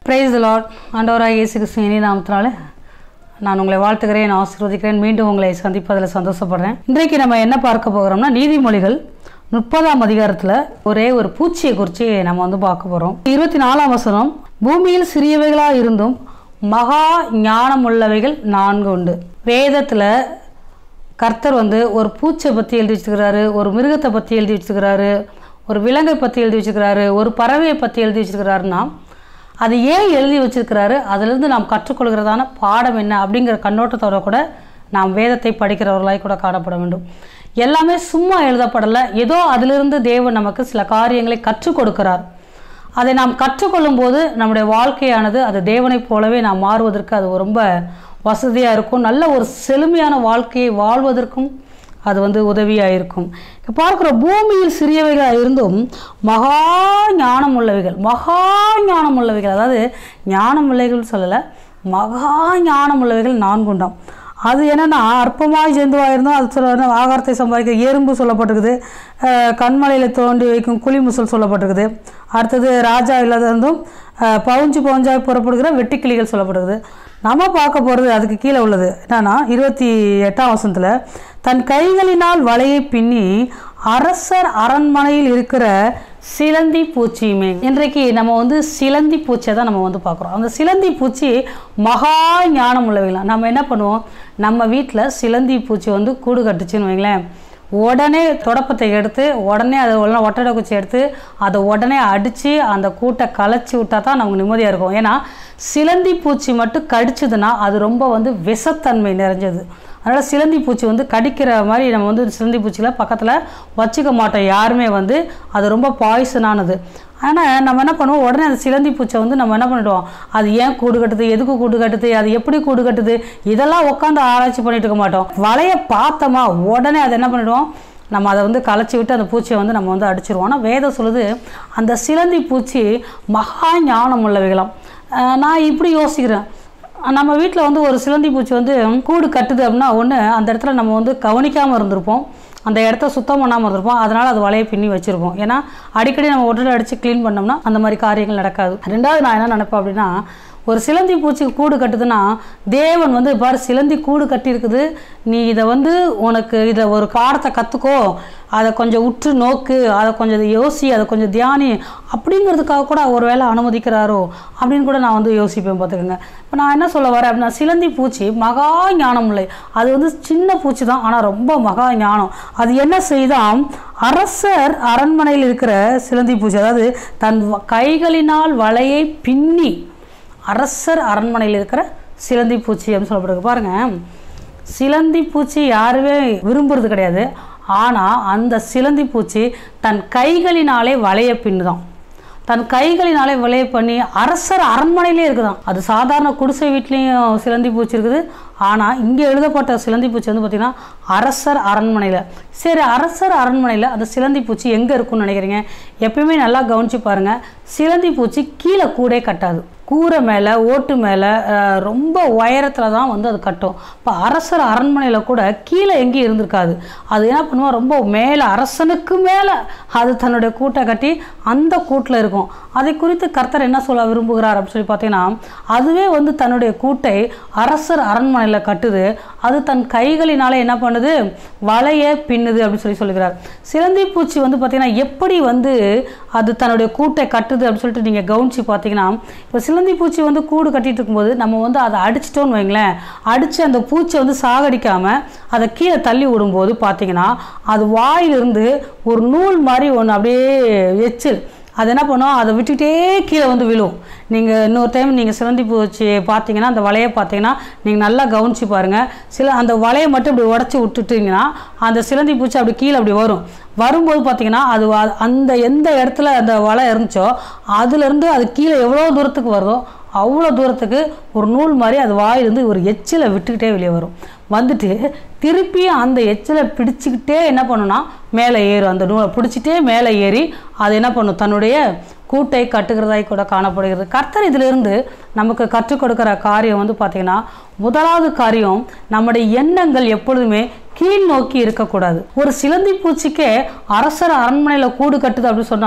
price Lord ஆண்டவராக இயேசு கிறிஸ்து இனி நாமத்தினால நான் உங்களை வாழ்த்துகிறேன் ஆசீர்வதிக்கிறேன் மீண்டும் உங்களை சந்திப்பதில் சந்தோஷப்படுறேன் இன்றைக்கு நம்ம என்ன பார்க்க போகிறோம்னா நீதிமொழிகள் முப்பதாம் அதிகாரத்தில் ஒரே ஒரு பூச்சியை குறித்து நம்ம வந்து பார்க்க போகிறோம் இருபத்தி நாலாம் வசனம் பூமியில் சிறியவைகளாக இருந்தும் மகா ஞானமுள்ளவைகள் நான்கு உண்டு வேதத்தில் கர்த்தர் வந்து ஒரு பூச்சை பற்றி எழுதி வச்சுருக்கிறாரு ஒரு மிருகத்தை பற்றி எழுதி வச்சுருக்கிறாரு ஒரு விலங்கை பற்றி எழுதி வச்சுருக்கிறாரு ஒரு பறவையை பற்றி எழுதி வச்சுருக்கிறாருன்னா அது ஏன் எழுதி வச்சிருக்கிறாரு அதிலிருந்து நாம் கற்றுக்கொள்கிறதான பாடம் என்ன அப்படிங்கிற கண்ணோட்டத்தோட கூட நாம் வேதத்தை படிக்கிறவர்களாய் கூட காணப்பட வேண்டும் எல்லாமே சும்மா எழுதப்படலை ஏதோ அதிலிருந்து தேவன் நமக்கு சில காரியங்களை கற்றுக் கொடுக்கிறார் அதை நாம் கற்றுக்கொள்ளும் போது நம்முடைய வாழ்க்கையானது அது தேவனைப் போலவே நாம் மாறுவதற்கு அது ரொம்ப வசதியாக இருக்கும் நல்ல ஒரு செழுமையான வாழ்க்கையை வாழ்வதற்கும் அது வந்து உதவியாக இருக்கும் இப்போ பார்க்குற பூமியில் சிறியவைகளாக இருந்தும் மகா ஞானம் உள்ளவைகள் மகா ஞானம் உள்ளவைகள் அதாவது ஞானம் உள்ளவைகள் சொல்லலை மகா ஞானம் உள்ளவைகள் நான்குண்டாம் அது என்னென்னா அற்பமாய் ஜெந்துவாக இருந்தோம் அது சொல்ல ஆகாரத்தை சம்பாதிக்க எறும்பு சொல்லப்பட்டிருக்குது அஹ் கண்மலையில் தோண்டி வைக்கும் குழிமுசல் சொல்லப்பட்டிருக்குது அடுத்தது ராஜா இல்லாத இருந்தும் அஹ் பவுஞ்சு பவுஞ்சாய் புறப்படுகிற வெட்டுக்கிளிகள் சொல்லப்படுகிறது நம்ம பார்க்க போகிறது அதுக்கு கீழே உள்ளது என்னன்னா இருபத்தி எட்டாம் வசனத்தில் தன் கைகளினால் வலையை பின்னி அரசர் அரண்மனையில் இருக்கிற சிலந்தி பூச்சியுமே இன்றைக்கு நம்ம வந்து சிலந்தி பூச்சியை தான் நம்ம வந்து பார்க்குறோம் அந்த சிலந்தி பூச்சி மகா ஞானம் உள்ளவைகளாம் நம்ம என்ன பண்ணுவோம் நம்ம வீட்டில் சிலந்தி பூச்சி வந்து கூடு கட்டுச்சுன்னு வைங்களேன் உடனே தொடப்பத்தை எடுத்து உடனே அதை உடனே ஒட்டடை குச்சி எடுத்து அதை உடனே அடித்து அந்த கூட்டை களைச்சி விட்டா தான் நமக்கு நிம்மதியாக இருக்கும் ஏன்னா சிலந்தி பூச்சி மட்டும் கடிச்சதுன்னா அது ரொம்ப வந்து விஷத்தன்மை நிறைஞ்சது அதனால் சிலந்தி பூச்சி வந்து கடிக்கிற மாதிரி நம்ம வந்து சிலந்தி பூச்சியில் பக்கத்தில் வச்சுக்க மாட்டோம் யாருமே வந்து அது ரொம்ப பாய்சனானது ஆனால் நம்ம என்ன பண்ணுவோம் உடனே அந்த சிலந்தி பூச்சை வந்து நம்ம என்ன பண்ணிடுவோம் அது ஏன் கூடு கட்டுது எதுக்கு கூடு கட்டுது அது எப்படி கூடு கட்டுது இதெல்லாம் உட்காந்து ஆராய்ச்சி பண்ணிட்டு இருக்க மாட்டோம் வலையை பார்த்தோமா உடனே அதை என்ன பண்ணிடுவோம் நம்ம அதை வந்து களைச்சி விட்டு அந்த பூச்சியை வந்து நம்ம வந்து அடிச்சிருவோம் ஆனால் வேதம் சொல்லுது அந்த சிலந்தி பூச்சி மகா ஞானம் உள்ளவைகளாம் அஹ் நான் இப்படி யோசிக்கிறேன் நம்ம வீட்டில் வந்து ஒரு சிலந்தி பூச்சி வந்து கூடு கட்டுது அப்படின்னா ஒன்று அந்த இடத்துல நம்ம வந்து கவனிக்காமல் இருந்திருப்போம் அந்த இடத்த சுத்தம் பண்ணாமல் இருந்திருப்போம் அதனால் அது வலையை பின்னி வச்சுருப்போம் ஏன்னா அடிக்கடி நம்ம ஒட்டடை அடித்து க்ளீன் பண்ணோம்னா அந்த மாதிரி காரியங்கள் நடக்காது ரெண்டாவது நான் என்ன நினைப்பேன் அப்படின்னா ஒரு சிலந்தி பூச்சி கூடு கட்டுதுன்னா தேவன் வந்து பாரு சிலந்தி கூடு கட்டியிருக்குது நீ இதை வந்து உனக்கு இதை ஒரு பாடத்தை கற்றுக்கோ அதை கொஞ்சம் உற்று நோக்கு அதை கொஞ்சம் யோசி அதை கொஞ்சம் தியானி அப்படிங்கிறதுக்காக கூட ஒரு வேளை அனுமதிக்கிறாரோ அப்படின்னு கூட நான் வந்து யோசிப்பேன் பார்த்துக்கோங்க இப்போ நான் என்ன சொல்ல வரேன் அப்படின்னா சிலந்தி பூச்சி மகா ஞானம் இல்லை அது வந்து சின்ன பூச்சி தான் ஆனால் ரொம்ப மகா ஞானம் அது என்ன செய்தால் அரசர் அரண்மனையில் இருக்கிற சிலந்தி பூச்சி அதாவது தன் வ- கைகளினால் வலையை பின்னி அரசர் அரண்மனையில் இருக்கிற சிலந்தி பூச்சி அப்படின்னு சொல்லப்படுது பாருங்க சிலந்தி பூச்சி யாருமே விரும்புறது கிடையாது ஆனால் அந்த சிலந்தி பூச்சி தன் கைகளினாலே வலைய பின்னுதான் தன் கைகளினாலே விளைய பண்ணி அரசர் அரண்மனையிலே இருக்குதாம் அது சாதாரண குடிசை வீட்லேயும் சிலந்தி பூச்சி இருக்குது ஆனால் இங்கே எழுதப்பட்ட சிலந்தி பூச்சி வந்து பார்த்திங்கன்னா அரசர் அரண்மனையில் சரி அரசர் அரண்மனையில் அந்த சிலந்தி பூச்சி எங்கே இருக்கும்னு நினைக்கிறீங்க எப்பயுமே நல்லா கவனிச்சு பாருங்கள் சிலந்தி பூச்சி கீழே கூடே கட்டாது கூரை மேலே ஓட்டு மேலே அஹ், ரொம்ப உயரத்தில் தான் வந்து அது கட்டும் இப்போ அரசர் அரண்மனையில் கூட கீழே எங்கேயும் இருந்திருக்காது அது என்ன பண்ணுவோம் ரொம்ப மேலே அரசனுக்கு மேலே அது தன்னுடைய கூட்டை கட்டி அந்த கூட்டில் இருக்கும் அதை குறித்து கர்த்தர் என்ன சொல்ல விரும்புகிறார் அப்படின்னு சொல்லி பார்த்தீங்கன்னா அதுவே வந்து தன்னுடைய கூட்டை அரசர் அரண்மனையில் கட்டுது அது தன் கைகளினால என்ன பண்ணுது வலையை பின்னுது அப்படின்னு சொல்லி சொல்லுகிறார் சிலந்தி பூச்சி வந்து பார்த்தீங்கன்னா எப்படி வந்து அது தன்னுடைய கூட்டை கட்டுது அப்படின்னு சொல்லிட்டு நீங்கள் கவனிச்சு பார்த்தீங்கன்னா இப்போ சிலந்தி பூச்சி வந்து கூடு கட்டிட்டு இருக்கும்போது நம்ம வந்து அதை அடிச்சிட்டோன்னு வைங்களேன் அடித்து அந்த பூச்சியை வந்து சாகடிக்காமல் அதை கீழே தள்ளி விடும்போது பார்த்தீங்கன்னா அது வாயிலிருந்து ஒரு நூல் மாதிரி ஒன்று அப்படியே எச்சில் அது என்ன பண்ணும் அதை விட்டுட்டே கீழே வந்து விழும் நீங்கள் இன்னொரு டைம் நீங்கள் சிலந்தி பூச்சி பார்த்தீங்கன்னா அந்த வலையை பார்த்தீங்கன்னா நீங்கள் நல்லா கவனிச்சு பாருங்கள் சில அந்த வலையை மட்டும் இப்படி உடச்சி விட்டுட்டீங்கன்னா அந்த சிலந்தி பூச்சி அப்படி கீழே அப்படி வரும் வரும்போது பார்த்தீங்கன்னா அது வ- அந்த எந்த இடத்துல அந்த வலை இருந்துச்சோ அதுலேருந்து அது கீழே எவ்வளோ தூரத்துக்கு வருதோ அவ்வளோ தூரத்துக்கு ஒரு நூல் மாதிரி அது வாயிலிருந்து ஒரு எச்சிலை விட்டுக்கிட்டே வெளியே வரும் வந்துட்டு திருப்பி அந்த எச்சிலை பிடிச்சிக்கிட்டே என்ன பண்ணுன்னா மேலே ஏறும் அந்த நூலை பிடிச்சிட்டே மேலே ஏறி அது என்ன பண்ணும் தன்னுடைய கூட்டை கட்டுகிறதாய் கூட காணப்படுகிறது கர்த்தர் இதிலிருந்து நமக்கு கற்றுக் கொடுக்கிற காரியம் வந்து பார்த்திங்கன்னா முதலாவது காரியம் நம்முடைய எண்ணங்கள் எப்பொழுதுமே கீழ் நோக்கி இருக்கக்கூடாது ஒரு சிலந்தி பூச்சிக்கே அரசர் அரண்மனையில் கூடு கட்டுது அப்படின்னு சொன்னால்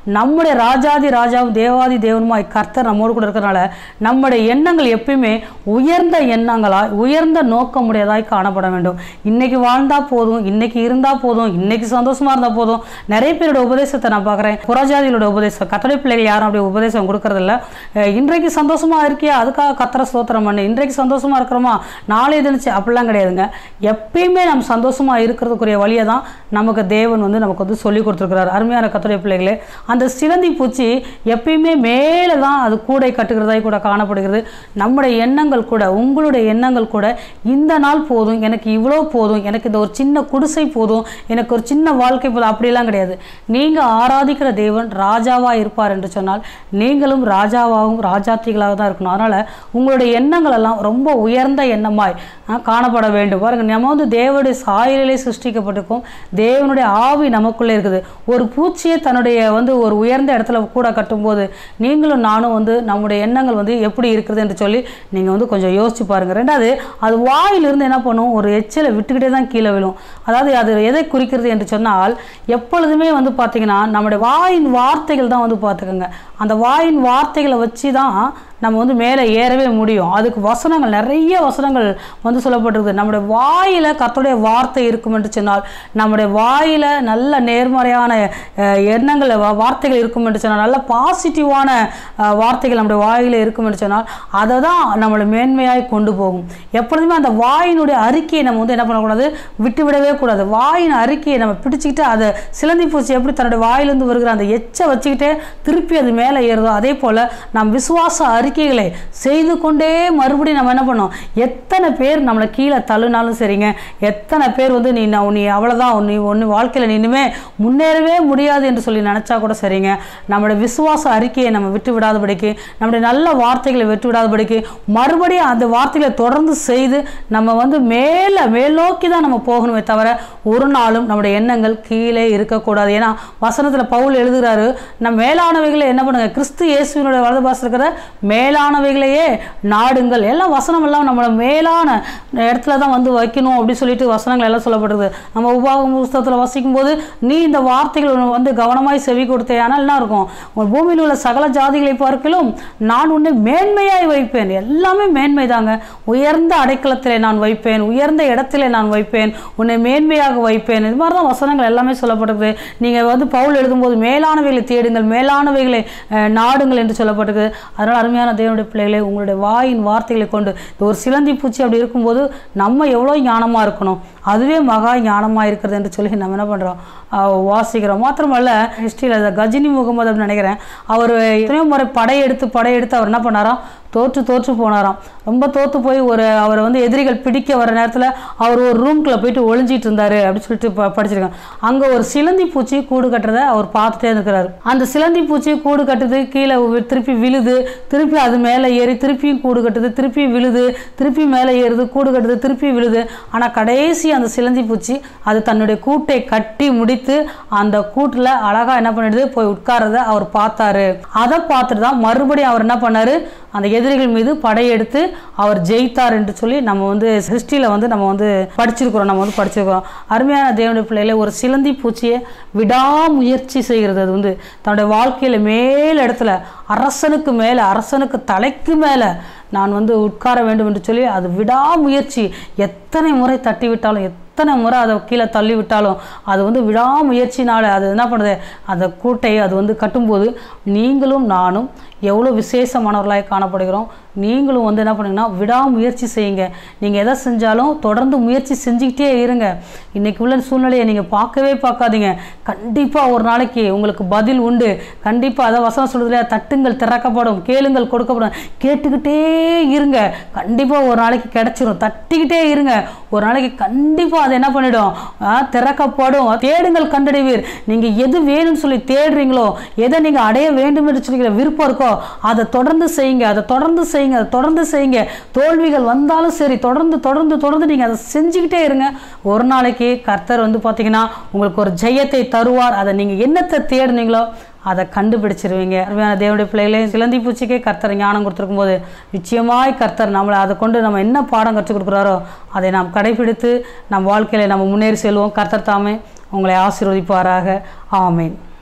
நம்முடைய ராஜாதி ராஜாவும் தேவாதி தேவனுமாய் கர்த்தர் நம்மோடு கூட இருக்கிறனால நம்முடைய எண்ணங்கள் எப்பயுமே உயர்ந்த எண்ணங்களாய் உயர்ந்த நோக்கமுடையதாய் காணப்பட வேண்டும் இன்னைக்கு வாழ்ந்தா போதும் இன்னைக்கு இருந்தா போதும் இன்னைக்கு சந்தோஷமா இருந்தா போதும் நிறைய பேரோட உபதேசத்தை நான் பார்க்குறேன் புறஜாதிகளோட உபதேசம் கத்தடை பிள்ளைகள் யாரும் அப்படி உபதேசம் கொடுக்கறதில்ல அஹ் இன்றைக்கு சந்தோஷமா இருக்கியா அதுக்காக கத்தரை ஸ்தோத்திரம் பண்ணு இன்றைக்கு சந்தோஷமா இருக்கிறோமா நாளை தினிச்சு அப்படிலாம் கிடையாதுங்க எப்பயுமே நம்ம சந்தோஷமா இருக்கிறதுக்குரிய வழியை தான் நமக்கு தேவன் வந்து நமக்கு வந்து சொல்லி கொடுத்துருக்கிறார் அருமையான கத்துடைய பிள்ளைகளே அந்த சிலந்தி பூச்சி எப்பயுமே மேலே தான் அது கூடை கட்டுகிறதாய் கூட காணப்படுகிறது நம்முடைய எண்ணங்கள் கூட உங்களுடைய எண்ணங்கள் கூட இந்த நாள் போதும் எனக்கு இவ்வளோ போதும் எனக்கு இந்த ஒரு சின்ன குடிசை போதும் எனக்கு ஒரு சின்ன வாழ்க்கை போதும் அப்படிலாம் கிடையாது நீங்கள் ஆராதிக்கிற தேவன் ராஜாவாக இருப்பார் என்று சொன்னால் நீங்களும் ராஜாவாகவும் ராஜாத்திகளாக தான் இருக்கணும் அதனால் உங்களுடைய எண்ணங்கள் எல்லாம் ரொம்ப உயர்ந்த எண்ணமாய் ஆ, காணப்பட வேண்டும் பாருங்க நம்ம வந்து தேவனுடைய சாயலிலே சிருஷ்டிக்கப்பட்டிருக்கோம் தேவனுடைய ஆவி நமக்குள்ளே இருக்குது ஒரு பூச்சியை தன்னுடைய வந்து ஒரு உயர்ந்த இடத்துல கூட கட்டும்போது நீங்களும் நானும் வந்து நம்முடைய எண்ணங்கள் வந்து எப்படி இருக்குது என்று சொல்லி நீங்கள் வந்து கொஞ்சம் யோசிச்சு பாருங்க ரெண்டாவது அது வாயிலிருந்து என்ன பண்ணும் ஒரு எச்சிலை விட்டுக்கிட்டே தான் கீழே விழும் அதாவது அது எதை குறிக்கிறது என்று சொன்னால் எப்பொழுதுமே வந்து பார்த்தீங்கன்னா நம்முடைய வாயின் வார்த்தைகள் தான் வந்து பார்த்துக்கோங்க அந்த வாயின் வார்த்தைகளை வச்சு தான் நம்ம வந்து மேலே ஏறவே முடியும் அதுக்கு வசனங்கள் நிறைய வசனங்கள் வந்து சொல்லப்பட்டிருக்குது நம்முடைய வாயில் கர்த்தருடைய வார்த்தை இருக்கும் என்று சொன்னால் நம்முடைய வாயில் நல்ல நேர்மறையான அஹ், எண்ணங்கள் வா- வார்த்தைகள் இருக்கும் என்று சொன்னால் நல்ல பாசிட்டிவான அஹ், வார்த்தைகள் நம்முடைய வாயில் இருக்கும் என்று சொன்னால் அதை தான் நம்மளை மேன்மையாய் கொண்டு போகும் எப்பொழுதுமே அந்த வாயினுடைய அறிக்கையை நம்ம வந்து என்ன பண்ணக்கூடாது விட்டு விடவே கூடாது வாயின் அறிக்கையை நம்ம பிடிச்சிக்கிட்டு அதை சிலந்தி பூச்சி எப்படி தன்னுடைய வாயிலிருந்து வருகிற அந்த எச்சை வச்சுக்கிட்டே திருப்பி அது மேலே ஏறுதோ அதே போல் நம் விசுவாச அறிக்கைகளை செய்து கொண்டே மறுபடியும் நம்ம என்ன பண்ணோம் எத்தனை பேர் நம்மளை கீழே தள்ளுனாலும் சரிங்க எத்தனை பேர் வந்து நீ நான் நீ அவ்வளோதான் நீ ஒன்று வாழ்க்கையில் நீ இனிமே முன்னேறவே முடியாது என்று சொல்லி நினச்சா கூட சரிங்க நம்மளுடைய விசுவாச அறிக்கையை நம்ம விட்டு விடாதபடிக்கு நம்முடைய நல்ல வார்த்தைகளை விட்டு விடாதபடிக்கு மறுபடியும் அந்த வார்த்தைகளை தொடர்ந்து செய்து நம்ம வந்து மேலே மேல் நோக்கி தான் நம்ம போகணுமே தவிர ஒரு நாளும் நம்முடைய எண்ணங்கள் கீழே இருக்கக்கூடாது ஏன்னா வசனத்தில் பவுல் எழுதுகிறாரு நம்ம மேலானவைகளை என்ன பண்ணுங்க கிறிஸ்து இயேசுவினுடைய வலது பாசம் இருக்கிற மேலானவைகளையே நாடுங்கள் எல்லாம் வசனம் எல்லாம் நம்மளை மேலான இடத்துல தான் வந்து வைக்கணும் அப்படின்னு சொல்லிட்டு வசனங்கள் எல்லாம் சொல்லப்படுது நம்ம உபாகம் புஸ்தகத்தில் வசிக்கும் போது நீ இந்த வார்த்தைகள் உனக்கு வந்து கவனமாய் செவி கொடுத்தேயானால் என்ன இருக்கும் உன் பூமியில் உள்ள சகல ஜாதிகளை பார்க்கலும் நான் உன்னை மேன்மையாய் வைப்பேன் எல்லாமே மேன்மை தாங்க உயர்ந்த அடைக்கலத்திலே நான் வைப்பேன் உயர்ந்த இடத்திலே நான் வைப்பேன் உன்னை மேன்மையாக வைப்பேன் இது மாதிரி தான் வசனங்கள் எல்லாமே சொல்லப்படுது நீங்கள் வந்து பவுல் எழுதும்போது மேலானவைகளை தேடுங்கள் மேலானவைகளை அஹ், நாடுங்கள் என்று சொல்லப்பட்டிருக்கு அதனால் அருமையான தேவனுடைய பிள்ளைகளே உங்களுடைய வாயின் வார்த்தைகளை கொண்டு இந்த ஒரு சிலந்தி பூச்சி அப்படி இருக்கும்போது நம்ம எவ்வளோ ஞானமாக இருக்கணும் அதுவே மகா ஞானமாக இருக்கிறது என்று சொல்லி நம்ம என்ன பண்ணுறோம் வாசிக்கிறோம் மாத்திரமல்ல ஹிஸ்ட்ரியில் கஜினி முகமது அப்படின்னு நினைக்கிறேன் அவர் எத்தனையோ முறை படையெடுத்து படையெடுத்து அவர் என்ன பண்ணாராம் தோற்று தோற்று போனாராம் ரொம்ப தோற்று போய் ஒரு அவரை வந்து எதிரிகள் பிடிக்க வர நேரத்தில் அவர் ஒரு ரூம்குள்ளே போயிட்டு ஒளிஞ்சிட்டு இருந்தாரு அப்படின்னு சொல்லிட்டு ப படிச்சிருக்காங்க அங்கே ஒரு சிலந்தி பூச்சி கூடு கட்டுறதை அவர் பார்த்துட்டே இருக்கிறாரு அந்த சிலந்தி பூச்சி கூடு கட்டுது கீழே வி- திருப்பி விழுது திருப்பி அது மேலே ஏறி திருப்பியும் கூடு கட்டுது திருப்பி விழுது திருப்பி மேலே ஏறுது கூடு கட்டுது திருப்பி விழுது ஆனால் கடைசி அந்த சிலந்தி பூச்சி அது தன்னுடைய கூட்டை கட்டி முடித்து அந்த கூட்டில் அழகாக என்ன பண்ணிடுது போய் உட்கார்றத அவர் பார்த்தாரு அதை பார்த்துட்டு தான் மறுபடியும் அவர் என்ன பண்ணாரு அந்த எதிரிகள் மீது படையெடுத்து அவர் ஜெயித்தார் என்று சொல்லி நம்ம வந்து ஹிஸ்ட்ரியில் வந்து நம்ம வந்து படிச்சிருக்கிறோம் நம்ம வந்து படிச்சிருக்கிறோம் அருமையான தேவனுடைய பிள்ளைகளை ஒரு சிலந்தி பூச்சியை விடாமுயற்சி செய்கிறது அது வந்து தன்னுடைய வாழ்க்கையில் மேல் இடத்துல அரசனுக்கு மேலே அரசனுக்கு தலைக்கு மேலே நான் வந்து உட்கார வேண்டும் என்று சொல்லி அது விடாமுயற்சி எத்தனை முறை தட்டி விட்டாலும் எத்தனை முறை அதை கீழே தள்ளி விட்டாலும் அது வந்து விடாமுயற்சினால அது என்ன பண்ணுது அந்த கூட்டை அது வந்து கட்டும்போது நீங்களும் நானும் எவ்வளோ விசேஷமானவர்களாக காணப்படுகிறோம் நீங்களும் வந்து என்ன பண்ணுங்கன்னா விடாமுயற்சி செய்யுங்க நீங்கள் எதை செஞ்சாலும் தொடர்ந்து முயற்சி செஞ்சுக்கிட்டே இருங்க இன்றைக்கி உள்ள சூழ்நிலையை நீங்கள் பார்க்கவே பார்க்காதீங்க கண்டிப்பாக ஒரு நாளைக்கு உங்களுக்கு பதில் உண்டு கண்டிப்பாக அதை வசனம் சொல்லுதுல தட்டுங்கள் திறக்கப்படும் கேளுங்கள் கொடுக்கப்படும் கேட்டுக்கிட்டே இருங்க கண்டிப்பாக ஒரு நாளைக்கு கிடைச்சிரும் தட்டிக்கிட்டே இருங்க ஒரு நாளைக்கு கண்டிப்பாக அது என்ன பண்ணிடும் ஆ, திறக்கப்படும் தேடுங்கள் கண்டடைவீர் நீங்கள் எது வேணும்னு சொல்லி தேடுறீங்களோ எதை நீங்கள் அடைய வேண்டும் என்று சொல்லி விருப்பம் இருக்கோ அதை தொடர்ந்து செய்யுங்க அதை தொடர்ந்து செய்யுங்க அதை தொடர்ந்து செய்யுங்க தோல்விகள் வந்தாலும் சரி தொடர்ந்து தொடர்ந்து தொடர்ந்து நீங்கள் அதை செஞ்சுக்கிட்டே இருங்க ஒரு நாளைக்கு கர்த்தர் வந்து பார்த்தீங்கன்னா உங்களுக்கு ஒரு ஜெயத்தை தருவார் அதை நீங்கள் என்னத்தை தேடுனீங்களோ அதை கண்டுபிடிச்சிருவீங்க அருமையான தேவனுடைய பிள்ளைகளே சிலந்தி பூச்சிக்கே கர்த்தர் ஞானம் கொடுத்துருக்கும் போது நிச்சயமாய் கர்த்தர் நம்மளை அதை கொண்டு நம்ம என்ன பாடம் கற்றுக் கொடுக்குறாரோ அதை நாம் கடைபிடித்து நம் வாழ்க்கையில நம்ம முன்னேறி செல்வோம் கர்த்தர் தாமே உங்களை ஆசீர்வதிப்பாராக ஆமேன்